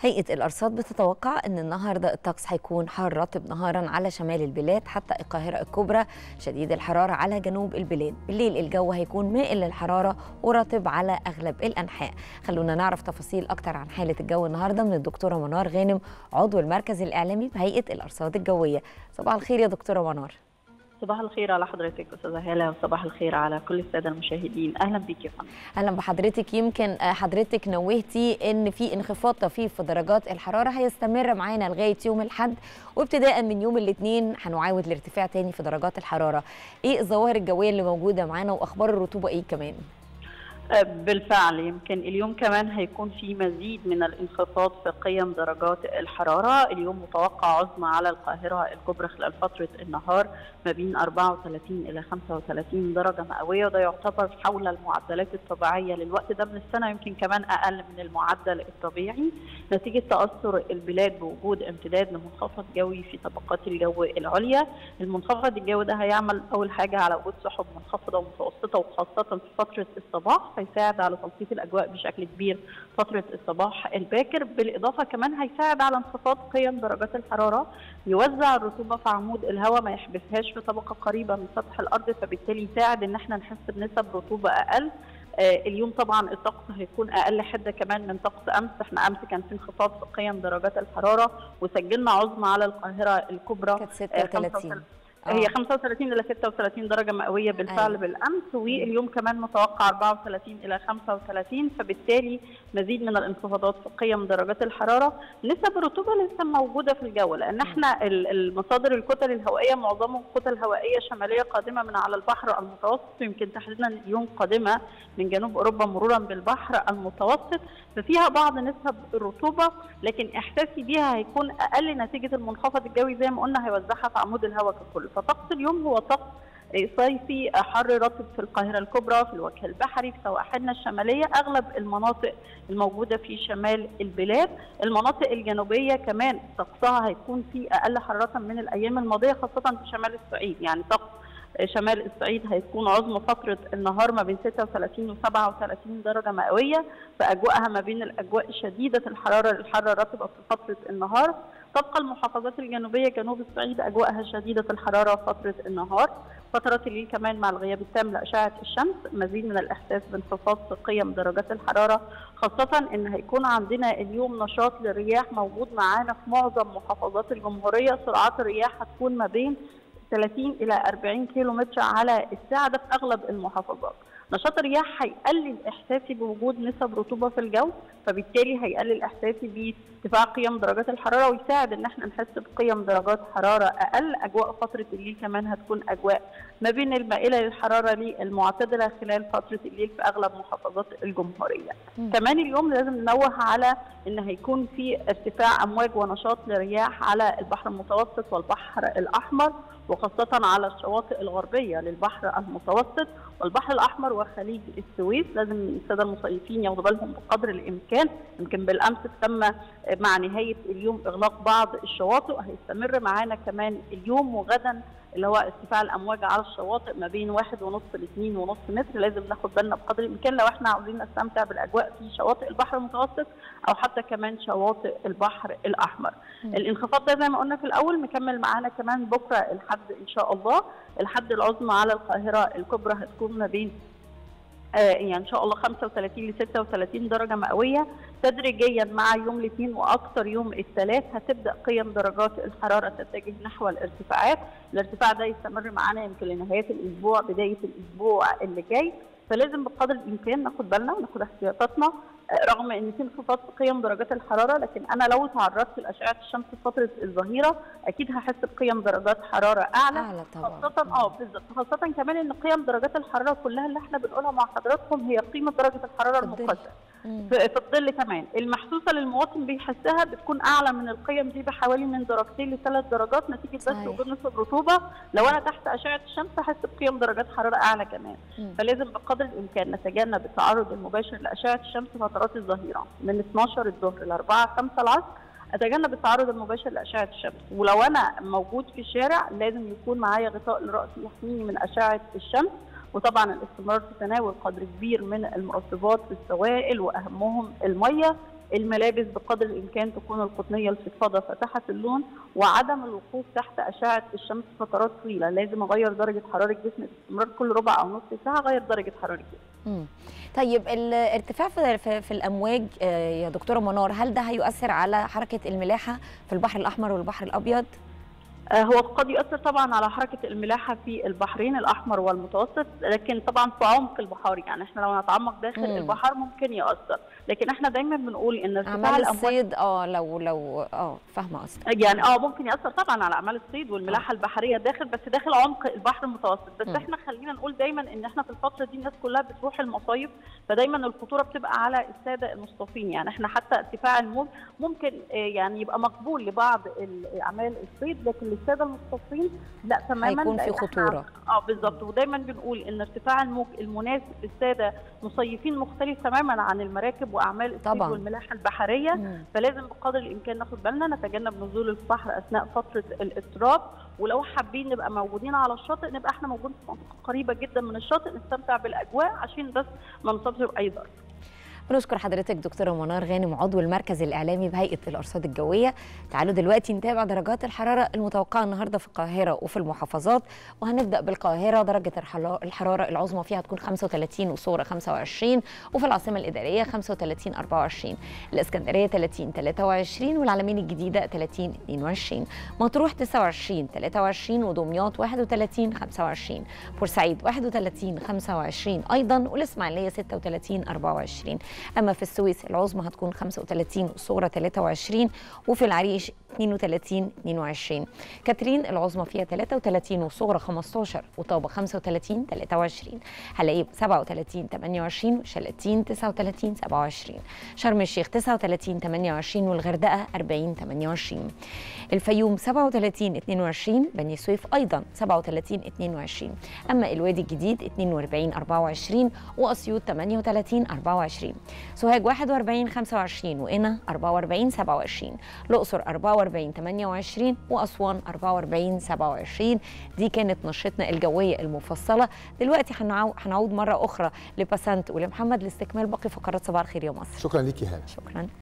هيئة الأرصاد بتتوقع أن النهاردة الطقس هيكون حار رطب نهارا على شمال البلاد حتى القاهرة الكبرى شديد الحرارة على جنوب البلاد بالليل الجو هيكون مائل للحرارة ورطب على أغلب الأنحاء خلونا نعرف تفاصيل أكتر عن حالة الجو النهاردة من الدكتورة منار غانم عضو المركز الإعلامي بهيئة الأرصاد الجوية صباح الخير يا دكتورة منار صباح الخير على حضرتك استاذه هاله وصباح الخير على كل الساده المشاهدين اهلا بيك يا فندم اهلا بحضرتك يمكن حضرتك نوهتي ان في انخفاض طفيف في درجات الحراره هيستمر معانا لغايه يوم الاحد وابتداء من يوم الاثنين هنعاود الارتفاع تاني في درجات الحراره ايه الظواهر الجويه اللي موجوده معانا واخبار الرطوبه ايه كمان بالفعل يمكن اليوم كمان هيكون في مزيد من الانخفاض في قيم درجات الحرارة اليوم متوقع عظمى على القاهرة الكبرى خلال فترة النهار ما بين 34 إلى 35 درجة مئوية وده يعتبر حول المعدلات الطبيعية للوقت ده من السنة يمكن كمان أقل من المعدل الطبيعي نتيجة تأثر البلاد بوجود امتداد لمنخفض جوي في طبقات الجو العليا المنخفض الجوي ده هيعمل أول حاجة على وجود سحب منخفضة ومتوسطة وخاصة في فترة الصباح هيساعد على تلطيف الاجواء بشكل كبير فتره الصباح الباكر بالاضافه كمان هيساعد على انخفاض قيم درجات الحراره يوزع الرطوبه في عمود الهواء ما يحبسهاش في طبقه قريبه من سطح الارض فبالتالي يساعد ان احنا نحس بنسب رطوبه اقل آه اليوم طبعا الطقس هيكون اقل حده كمان من طقس امس احنا امس كان في انخفاض في قيم درجات الحراره وسجلنا عظمى على القاهره الكبرى كانت 36 آه هي 35 الى 36 درجه مئويه بالفعل أيوة. بالامس واليوم كمان متوقع 34 الى 35 فبالتالي مزيد من الانخفاضات في قيم درجات الحراره نسب الرطوبه لسه موجوده في الجو لان احنا المصادر الكتل الهوائيه معظمهم كتل هوائيه شماليه قادمه من على البحر المتوسط يمكن تحديدا اليوم قادمه من جنوب اوروبا مرورا بالبحر المتوسط ففيها بعض نسب الرطوبه لكن احساسي بيها هيكون اقل نتيجه المنخفض الجوي زي ما قلنا هيوزعها في عمود الهواء ككل فطقس اليوم هو طقس صيفي حر رطب في القاهرة الكبرى في الوجه البحري في سواحلنا الشمالية أغلب المناطق الموجودة في شمال البلاد المناطق الجنوبية كمان طقسها هيكون في أقل حرارة من الأيام الماضية خاصة في شمال الصعيد يعني طقس شمال الصعيد هيكون عظمى فترة النهار ما بين 36 و 37 درجة مئوية فأجواءها ما بين الأجواء شديدة الحرارة للحرارة الرطبة في فترة النهار تبقى المحافظات الجنوبية جنوب الصعيد أجواءها شديدة الحرارة فترة النهار فترات الليل كمان مع الغياب التام لأشعة الشمس مزيد من الإحساس بانخفاض في قيم درجات الحرارة خاصة إن هيكون عندنا اليوم نشاط للرياح موجود معانا في معظم محافظات الجمهورية سرعات الرياح هتكون ما بين 30 إلى 40 كيلو متر على الساعة ده في أغلب المحافظات نشاط الرياح هيقلل احساسي بوجود نسب رطوبه في الجو فبالتالي هيقلل احساسي بارتفاع قيم درجات الحراره ويساعد ان احنا نحس بقيم درجات حراره اقل اجواء فتره الليل كمان هتكون اجواء ما بين المائله للحراره للمعتدله خلال فتره الليل في اغلب محافظات الجمهوريه. م. كمان اليوم لازم ننوه على ان هيكون في ارتفاع امواج ونشاط للرياح على البحر المتوسط والبحر الاحمر وخاصه على الشواطئ الغربيه للبحر المتوسط والبحر الاحمر وخليج السويس لازم الساده المصيفين ياخدوا بالهم بقدر الامكان يمكن بالامس تم مع نهايه اليوم اغلاق بعض الشواطئ هيستمر معانا كمان اليوم وغدا اللي هو ارتفاع الامواج على الشواطئ ما بين واحد ونص لاثنين ونص متر لازم ناخد بالنا بقدر الامكان لو احنا عاوزين نستمتع بالاجواء في شواطئ البحر المتوسط او حتى كمان شواطئ البحر الاحمر. م. الانخفاض ده زي ما قلنا في الاول مكمل معانا كمان بكره الحد ان شاء الله الحد العظمى على القاهره الكبرى هتكون ما بين آه يعني ان شاء الله 35 ل 36 درجه مئويه تدريجيا مع يوم الاثنين واكثر يوم الثلاث هتبدا قيم درجات الحراره تتجه نحو الارتفاعات، الارتفاع ده يستمر معانا يمكن لنهايه الاسبوع بدايه الاسبوع اللي جاي فلازم بقدر الامكان ناخد بالنا وناخد احتياطاتنا رغم ان في انخفاض في قيم درجات الحراره لكن انا لو تعرضت لاشعه الشمس في فتره الظهيره اكيد هحس بقيم درجات حراره اعلى اعلى طبعا خاصه اه بالظبط خاصه كمان ان قيم درجات الحراره كلها اللي احنا بنقولها مع حضراتكم هي قيمه درجه الحراره المقدسه في الظل كمان المحسوسه للمواطن بيحسها بتكون اعلى من القيم دي بحوالي من درجتين لثلاث درجات نتيجه بس وجود نسب رطوبه لو انا تحت اشعه الشمس هحس بقيم درجات حراره اعلى كمان م. فلازم بقدر الامكان نتجنب التعرض المباشر لاشعه الشمس فترات الظهيره من 12 الظهر ل 4 5 العصر اتجنب التعرض المباشر لاشعه الشمس ولو انا موجود في الشارع لازم يكون معايا غطاء لراسي يحميني من اشعه الشمس وطبعا الاستمرار في تناول قدر كبير من المرطبات في السوائل واهمهم الميه الملابس بقدر الامكان تكون القطنيه الفضفاضه فاتحه اللون وعدم الوقوف تحت اشعه الشمس فترات طويله لازم اغير درجه حراره جسمي باستمرار كل ربع او نص ساعه اغير درجه حراره جسمي مم. طيب الارتفاع في, في, في الامواج يا دكتوره منار هل ده هيؤثر على حركه الملاحه في البحر الاحمر والبحر الابيض هو قد يؤثر طبعا على حركه الملاحه في البحرين الاحمر والمتوسط لكن طبعا في عمق البحار يعني احنا لو نتعمق داخل مم. البحر ممكن ياثر لكن احنا دايما بنقول ان ارتفاع اعمال الصيد اه لو لو اه فاهمه قصدك يعني اه ممكن ياثر طبعا على اعمال الصيد والملاحه البحريه داخل بس داخل عمق البحر المتوسط بس مم. احنا خلينا نقول دايما ان احنا في الفتره دي الناس كلها بتروح المصايف فدايما الخطوره بتبقى على الساده المصطادين يعني احنا حتى ارتفاع الموج ممكن يعني يبقى مقبول لبعض اعمال الصيد لكن للساده المصطادين لا تماما هيكون في خطوره اه بالظبط ودايما بنقول ان ارتفاع الموج المناسب للساده مصيفين مختلف تماما عن المراكب واعمال الصيد طبعا. والملاحه البحريه مم. فلازم بقدر الامكان ناخد بالنا نتجنب نزول البحر اثناء فتره الاضطراب ولو حابين نبقى موجودين على الشاطئ نبقى احنا موجودين في منطقه قريبه جدا من الشاطئ نستمتع بالاجواء عشان بس ما نصابش باي ضرر بنشكر حضرتك دكتوره منار غانم عضو المركز الاعلامي بهيئه الارصاد الجويه تعالوا دلوقتي نتابع درجات الحراره المتوقعه النهارده في القاهره وفي المحافظات وهنبدا بالقاهره درجه الحراره العظمى فيها هتكون 35 وصوره 25 وفي العاصمه الاداريه 35 24 الاسكندريه 30 23 والعلمين الجديده 30 22 مطروح 29 23 ودمياط 31 25 بورسعيد 31 25 ايضا والاسماعيليه 36 24 اما في السويس العظمى هتكون 35 والصغرى 23 وفي العريش 32 22 كاترين العظمى فيها 33 والصغرى 15 وطابة 35 23 حلايب 37 28 وشلاتين 39 27 شرم الشيخ 39 28 والغردقة 40 28 الفيوم 37 22 بني سويف أيضا 37 22 أما الوادي الجديد 42 24 وأسيوط 38 24 سوهاج 41 25 وقنا 44 27 الأقصر 44 28 وأسوان 44 27 دي كانت نشرتنا الجوية المفصلة دلوقتي هنعود مرة أخرى لباسنت ولمحمد لاستكمال باقي فقرات صباح الخير يا مصر شكرا ليكي هانة شكرا